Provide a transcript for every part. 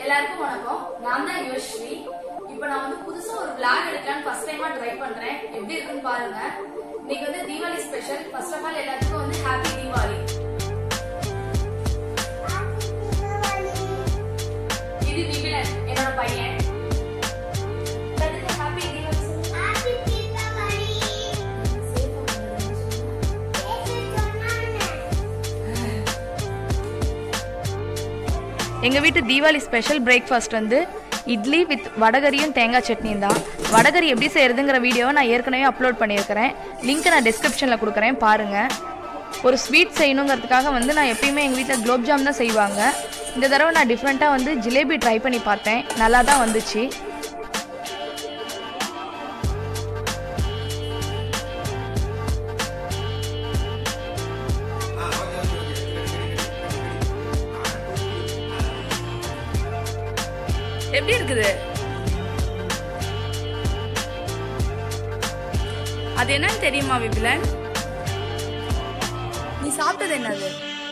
எல்லாருக்கும் வணக்கம் நான் தான் யோஸ்ரீ இப்போ நான் வந்து புதுசா ஒரு vlog எடுக்கலாம்னு ஃபர்ஸ்ட் டைமா ட்ரை பண்றேன் எப்படி இருக்குன்னு பாருங்க இன்னைக்கு வந்து Deepavali special first of all எல்லாத்துக்கும் வந்து ஹாப்பி தீபாவளி இது விபிலன் என்னோட பையன் ஹாப்பி தீபாவளி எங்கள் வீட்டு தீபாவளி ஸ்பெஷல் பிரேக்ஃபாஸ்ட் வந்து இட்லி வித் வடகரியும் தேங்காய் சட்னியும் தான் வடகரி எப்படி செய்யறதுங்கிற வீடியோவை நான் ஏற்கனவே அப்லோட் பண்ணியிருக்கிறேன் லிங்க்கை நான் டிஸ்கிரிப்ஷனில் கொடுக்குறேன் பாருங்கள் ஒரு ஸ்வீட் செய்யணுங்கிறதுக்காக வந்து நான் எப்பயுமே எங்கள் வீட்டில் குலோப் ஜாம் தான் செய்வாங்க இந்த தடவை நான் டிஃப்ரெண்ட்டாக வந்து ஜிலேபி ட்ரை பண்ணி பார்த்தேன் நல்லா தான் வந்துச்சு எப்படி இருக்குது அது என்னன்னு தெரியுமா விபிலன் நீ சாப்பிட்டது என்னது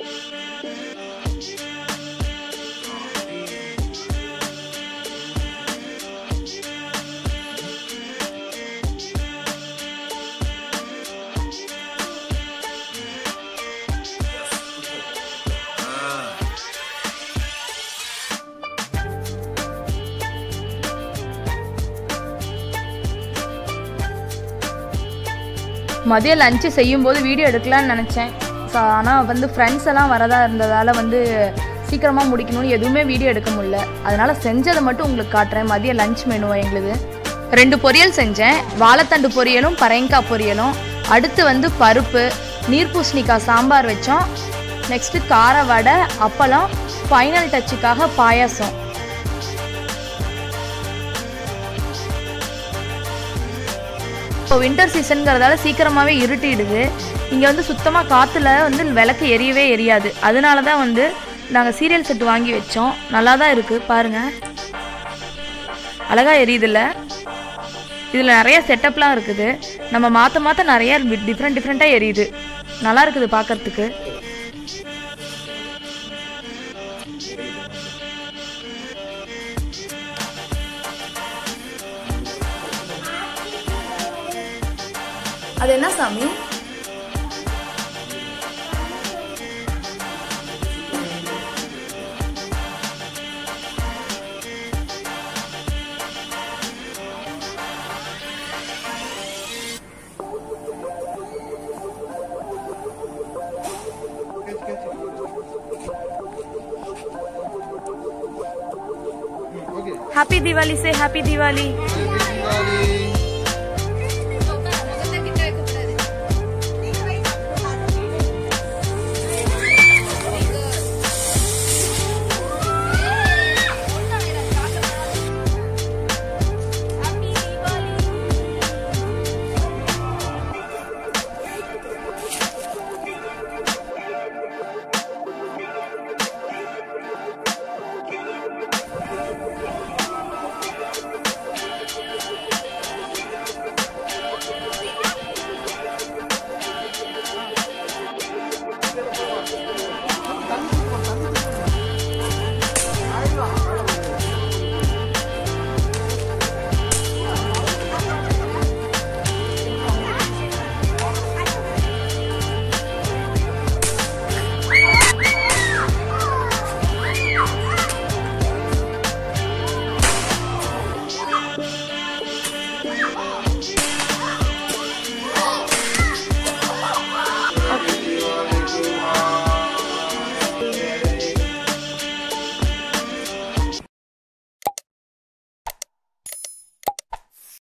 மதியம் லஞ்சு செய்யும்போது வீடியோ எடுக்கலாம்னு நினச்சேன் ஸோ ஆனால் வந்து ஃப்ரெண்ட்ஸ் எல்லாம் வரதா இருந்ததால் வந்து சீக்கிரமாக முடிக்கணும்னு எதுவுமே வீடியோ எடுக்க முடியல அதனால் செஞ்சதை மட்டும் உங்களுக்கு காட்டுறேன் மதியம் லஞ்ச் மெனுவை எங்களுது ரெண்டு பொரியல் செஞ்சேன் வாழைத்தண்டு பொரியலும் பரங்கிக்காய் பொரியலும் அடுத்து வந்து பருப்பு நீர்பூசணிக்காய் சாம்பார் வச்சோம் நெக்ஸ்ட்டு கார வடை அப்பளம் ஃபைனல் டச்சுக்காக பாயாசம் இப்போ வின்டர் சீசனுங்கிறதால சீக்கிரமாகவே இருட்டிடுது இங்கே வந்து சுத்தமாக காற்றுல வந்து விளக்கு எரியவே எரியாது அதனால தான் வந்து நாங்கள் சீரியல் செட் வாங்கி வச்சோம் நல்லா தான் இருக்குது பாருங்கள் அழகாக எரியுதுல்ல இதில் நிறைய செட்டப்லாம் இருக்குது நம்ம மாற்ற மாற்ற நிறைய டிஃப்ரெண்ட் டிஃப்ரெண்ட்டாக எரியுது நல்லா இருக்குது பார்க்கறதுக்கு அது என்ன சாமி Okay. Happy Deepavali say happy Deepavali Happy